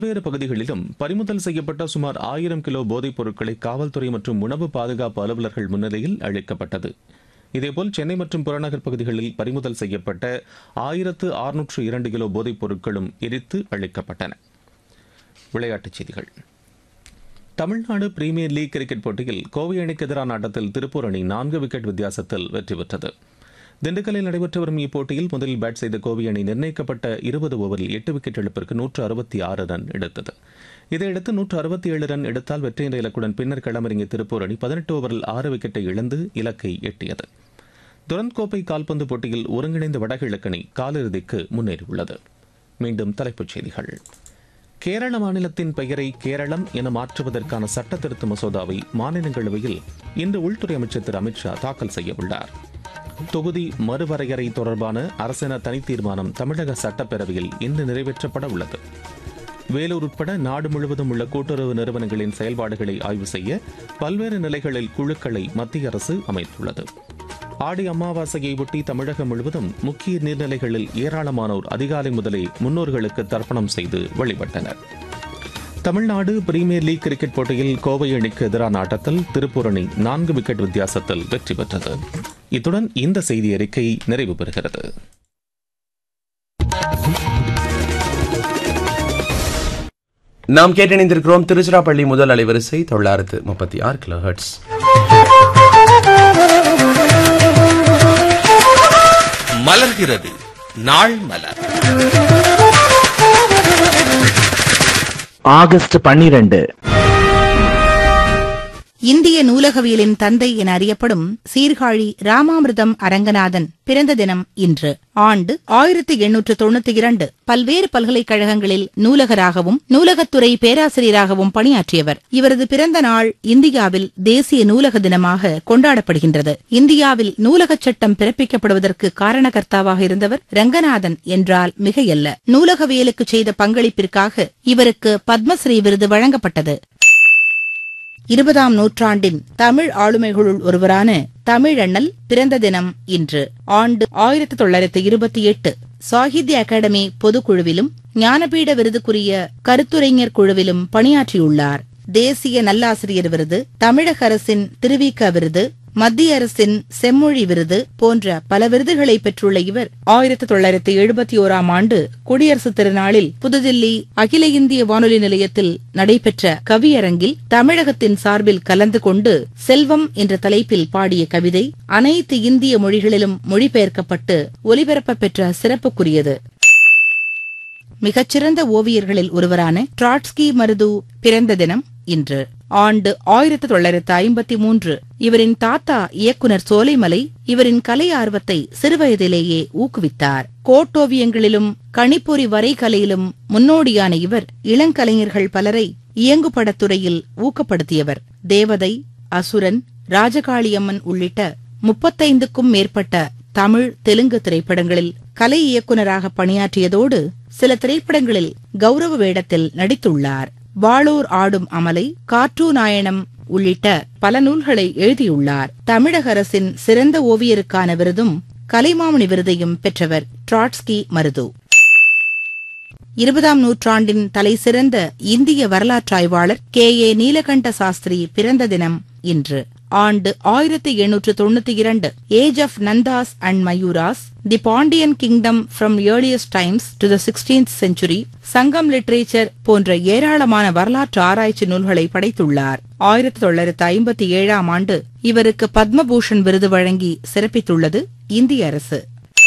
பல்வேறு பகுதிகளிலும் பறிமுதல் செய்யப்பட்ட சுமார் ஆயிரம் கிலோ போதைப் பொருட்களை காவல்துறை மற்றும் உணவு பாதுகாப்பு அலுவலர்கள் முன்னிலையில் அளிக்கப்பட்டது இதேபோல் சென்னை மற்றும் புறநகர் பகுதிகளில் பறிமுதல் செய்யப்பட்ட ஆயிரத்து அறுநூற்று இரண்டு கிலோ போதைப் பொருட்களும் எரித்து அளிக்கப்பட்டன விளையாட்டுச் செய்திகள் தமிழ்நாடு பிரீமியர் லீக் கிரிக்கெட் போட்டியில் கோவை அணிக்கு எதிரான ஆட்டத்தில் திருப்பூர் அணி நான்கு விக்கெட் வித்தியாசத்தில் வெற்றி பெற்றது திண்டுக்கல்லில் நடைபெற்று வரும் இப்போட்டியில் முதலில் பேட் செய்த கோவை அணி நிர்ணயிக்கப்பட்ட இருபது ஓவரில் எட்டு விக்கெட் இழப்பிற்கு நூற்று அறுபத்தி ஆறு ரன் எடுத்தது இதையடுத்து நூற்று அறுபத்தி ஏழு ரன் எடுத்தால் வெற்றி என்ற இலக்குடன் பின்னர் களமிறங்கிய திருப்பூர் அணி பதினெட்டு ஓவரில் ஆறு விக்கெட்டை இழந்து இலக்கை எட்டியது துரந்த் கோப்பை கால்பந்து போட்டியில் ஒருங்கிணைந்த வடகிழக்கு அணி காலிறுதிக்கு முன்னேறியுள்ளது மீண்டும் தலைப்புச் செய்திகள் கேரள மாநிலத்தின் பெயரை கேரளம் என மாற்றுவதற்கான சட்ட திருத்த மசோதாவை மாநிலங்களவையில் இன்று உள்துறை அமைச்சர் திரு அமித்ஷா தாக்கல் செய்யவுள்ளார் தொகுதி மறுவரையறை தொடர்பான அரசின தனித்தீர்மானம் தமிழக சட்டப்பேரவையில் இன்று நிறைவேற்றப்பட உள்ளது வேலூர் உட்பட நாடு முழுவதும் உள்ள கூட்டுறவு நிறுவனங்களின் செயல்பாடுகளை ஆய்வு செய்ய பல்வேறு நிலைகளில் குழுக்களை மத்திய அரசு அமைத்துள்ளது ஆடி அமாவாசையை ஒட்டி தமிழகம் முழுவதும் முக்கிய நீர்நிலைகளில் ஏராளமானோர் அதிகாலை முதலே முன்னோர்களுக்கு தர்ப்பணம் செய்து வழிபட்டனர் தமிழ்நாடு பிரீமியர் லீக் கிரிக்கெட் போட்டியில் கோவை அணிக்கு எதிரான ஆட்டத்தில் திருப்பூர் அணி நான்கு விக்கெட் வித்தியாசத்தில் வெற்றி பெற்றது இத்துடன் இந்த செய்தி அறிக்கை நிறைவு பெறுகிறது நாம் கேட்டணிந்திருக்கிறோம் திருச்சிராப்பள்ளி முதல் அலைவரிசை தொள்ளாயிரத்து முப்பத்தி ஆறு கிலோ ஹெர்ட்ஸ் மலர்கிறது நாள் மலர் ஆகஸ்ட் பன்னிரண்டு இந்திய நூலகவியலின் தந்தை என அறியப்படும் சீர்காழி ராமாமிர்தம் அரங்கநாதன் பிறந்த தினம் இன்று ஆண்டு ஆயிரத்தி எண்ணூற்று தொண்ணூத்தி இரண்டு பல்வேறு பல்கலைக்கழகங்களில் நூலகராகவும் நூலகத்துறை பேராசிரியராகவும் பணியாற்றியவர் இவரது பிறந்த நாள் இந்தியாவில் தேசிய நூலக தினமாக கொண்டாடப்படுகின்றது இந்தியாவில் நூலகச் சட்டம் பிறப்பிக்கப்படுவதற்கு காரணகர்த்தாவாக இருந்தவர் ரங்கநாதன் என்றால் மிகையல்ல நூலகவியலுக்கு செய்த பங்களிப்பிற்காக இவருக்கு பத்மஸ்ரீ விருது வழங்கப்பட்டது இருபதாம் நூற்றாண்டின் தமிழ் ஆளுமைகளுள் ஒருவரான தமிழண்ணல் பிறந்த தினம் இன்று ஆண்டு ஆயிரத்தி தொள்ளாயிரத்தி இருபத்தி எட்டு சாகித்ய அகாடமி பொதுக்குழுவிலும் ஞானபீட விருதுக்குரிய கருத்துரைஞர் குழுவிலும் பணியாற்றியுள்ளார் தேசிய நல்லாசிரியர் விருது தமிழக அரசின் திருவிக விருது மத்திய அரசின் செம்மொழி விருது போன்ற பல விருதுகளை பெற்றுள்ள இவர் ஆயிரத்தி தொள்ளாயிரத்தி எழுபத்தி ஓராம் ஆண்டு குடியரசுத் திருநாளில் புதுதில்லி அகில இந்திய வானொலி நிலையத்தில் நடைபெற்ற கவியரங்கில் தமிழகத்தின் சார்பில் கலந்து கொண்டு செல்வம் என்ற தலைப்பில் பாடிய கவிதை அனைத்து இந்திய மொழிகளிலும் மொழிபெயர்க்கப்பட்டு ஒலிபரப்ப பெற்ற சிறப்புக்குரியது மிகச்சிறந்த ஓவியர்களில் ஒருவரான ட்ராட்ஸ்கி மருது பிறந்த தினம் இன்று ஆண்டு ஆயிரத்தி தொள்ளாயிரத்து ஐம்பத்தி மூன்று இவரின் தாத்தா இயக்குனர் சோலைமலை இவரின் கலை ஆர்வத்தை சிறுவயதிலேயே ஊக்குவித்தார் கோட்டோவியங்களிலும் கணிப்பொறி வரைகலையிலும் முன்னோடியான இவர் இளங்கலைஞர்கள் பலரை இயங்குபடத்துறையில் ஊக்கப்படுத்தியவர் தேவதை அசுரன் ராஜகாளியம்மன் உள்ளிட்ட முப்பத்தைந்துக்கும் மேற்பட்ட தமிழ் தெலுங்கு திரைப்படங்களில் கலை இயக்குநராக பணியாற்றியதோடு சில திரைப்படங்களில் கௌரவ வேடத்தில் நடித்துள்ளார் வாளூர் ஆடும் அமலை காற்றூநாயனம் உள்ளிட்ட பல நூல்களை எழுதியுள்ளார் தமிழக அரசின் சிறந்த ஓவியருக்கான விருதும் கலைமாமணி விருதையும் பெற்றவர் ட்ராட்ஸ்கி மருது இருபதாம் நூற்றாண்டின் தலைசிறந்த இந்திய வரலாற்றாய்வாளர் கே ஏ நீலகண்ட சாஸ்திரி பிறந்த தினம் இன்று ஆண்டு ஆயிரத்தி எண்ணூற்று தொண்ணூத்தி இரண்டு age of Nandas and Mauryas the Pandyan kingdom from earliest times to the sixteenth century Sangam literature போன்ற ஏராளமான வரலாற்று ஆராய்ச்சி நூல்களை படைத்துள்ளார் ஆயிரத்தி தொள்ளாயிரத்து ஐம்பத்தி ஏழாம் ஆண்டு இவருக்கு பத்மபூஷன் விருது வழங்கி சிறப்பித்துள்ளது இந்திய அரசு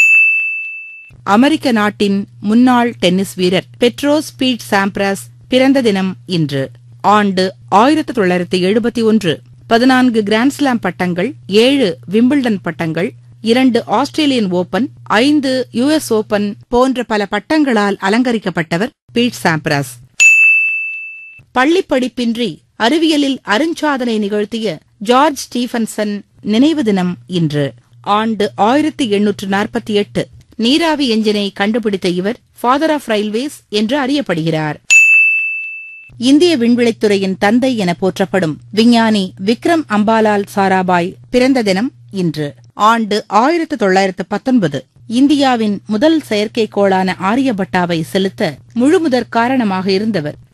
அமெரிக்க நாட்டின் முன்னாள் டென்னிஸ் வீரர் பெட்ரோஸ் பீட் சாம்ப்ராஸ் பிறந்த தினம் இன்று ஆண்டு ஆயிரத்தி தொள்ளாயிரத்தி எழுபத்தி ஒன்று பதினான்கு கிராண்ட்ஸ்லாம் பட்டங்கள் ஏழு விம்பிள்டன் பட்டங்கள் இரண்டு ஆஸ்திரேலியன் ஓபன் ஐந்து யுஎஸ் ஓபன் போன்ற பல பட்டங்களால் அலங்கரிக்கப்பட்டவர் பீட் சாம்ப்ராஸ் பள்ளிப் படிப்பின்றி அறிவியலில் அருஞ்சாதனை நிகழ்த்திய ஜார்ஜ் ஸ்டீஃபன்சன் நினைவு தினம் இன்று ஆண்டு ஆயிரத்தி எண்ணூற்று நாற்பத்தி எட்டு நீராவி எஞ்சினை கண்டுபிடித்த இவர் ஃபாதர் ஆஃப் ரயில்வேஸ் என்று அறியப்படுகிறார் இந்திய விண்வெளித்துறையின் தந்தை என போற்றப்படும் விஞ்ஞானி விக்ரம் அம்பாலால் சாராபாய் பிறந்த தினம் இன்று ஆண்டு ஆயிரத்து தொள்ளாயிரத்து பத்தொன்பது இந்தியாவின் முதல் செயற்கைக்கோளான ஆரியபட்டாவை செலுத்த முழுமுதற் காரணமாக இருந்தவர்